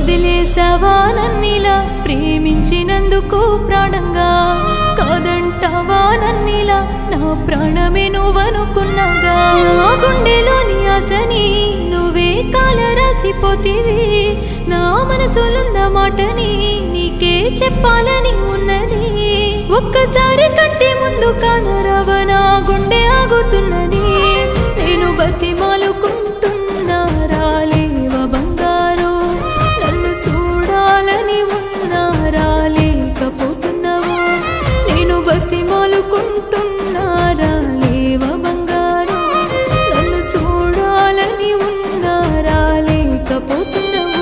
వదిలేసావా నన్నిలా ప్రేమించినందుకు ప్రాణంగా కాదంటావా నన్నిలా నా ప్రాణమే నువ్వనుకున్నాగా నా గుండెలోని ఆశని నువ్వే కాల రాసిపోతీవి నా మనసులున్న మాటని నీకే చెప్పాలని ఉన్నది ఒక్కసారి కంటే ముందు కానరావ నా గుండె ఆగుతున్నది నేను బతిమాలుకుంటున్నా రాలేవ బంగారు నన్ను చూడాలని ఉన్నా రాలేకపోతున్నావా నేను బతిమాలుకుంటున్నా రాలేవ బంగారు నన్ను చూడాలని ఉన్నా రాలేకపోతున్నావా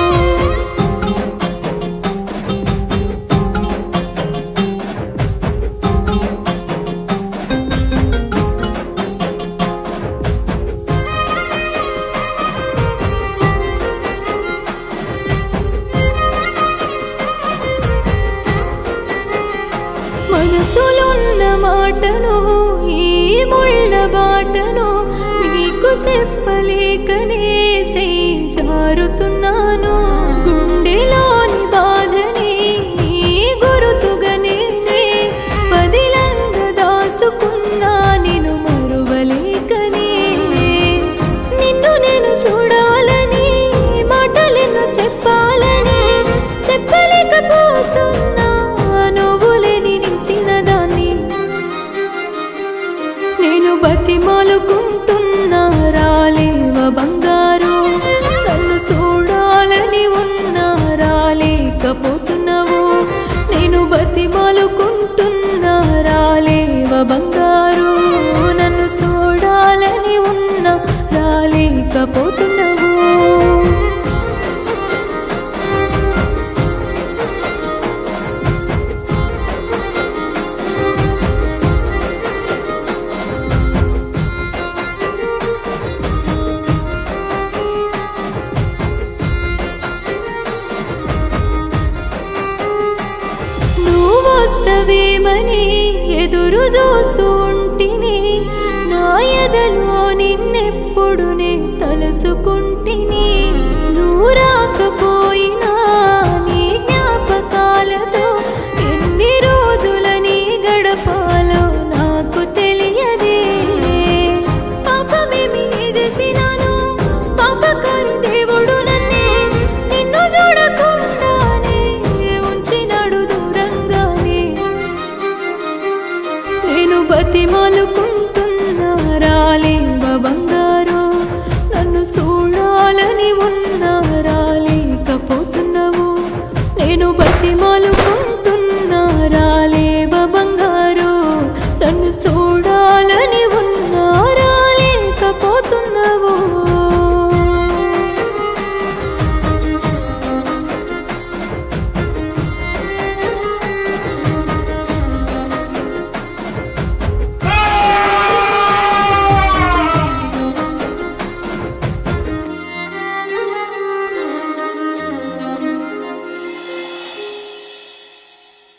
మనసులున్న మాటను ఈ ముళ్ళ బాటను నీకు చెప్పలేకనే సే జారుతున్నాను గుండెలోని బాధని నీ గురుతుగా నేనే పదిలంగ దాసుకున్నా నేను మరువలేకనే నిన్ను నేను చూడాలని మాటలెన్నో చెప్పాలని చెప్పలేకపోతున్నా నువ్వు లేని నిసిన దాన్ని నేను బతిమాలుకుంటున్నా రాలేవ బంగారు నన్ను చూడాలని ఉన్నా రాలేకపోతున్నావు నేను బతిమాలుకుంటున్నా రాలేవ బంగారు నన్ను చూడాలని ఉన్నా రాలేకపోతున్నావు నువ్వు వస్తవేమని ఎదురు చూస్తూ ఉంటిని నా ఎదలో నిన్నెప్పుడు నే తలుసుకుంటా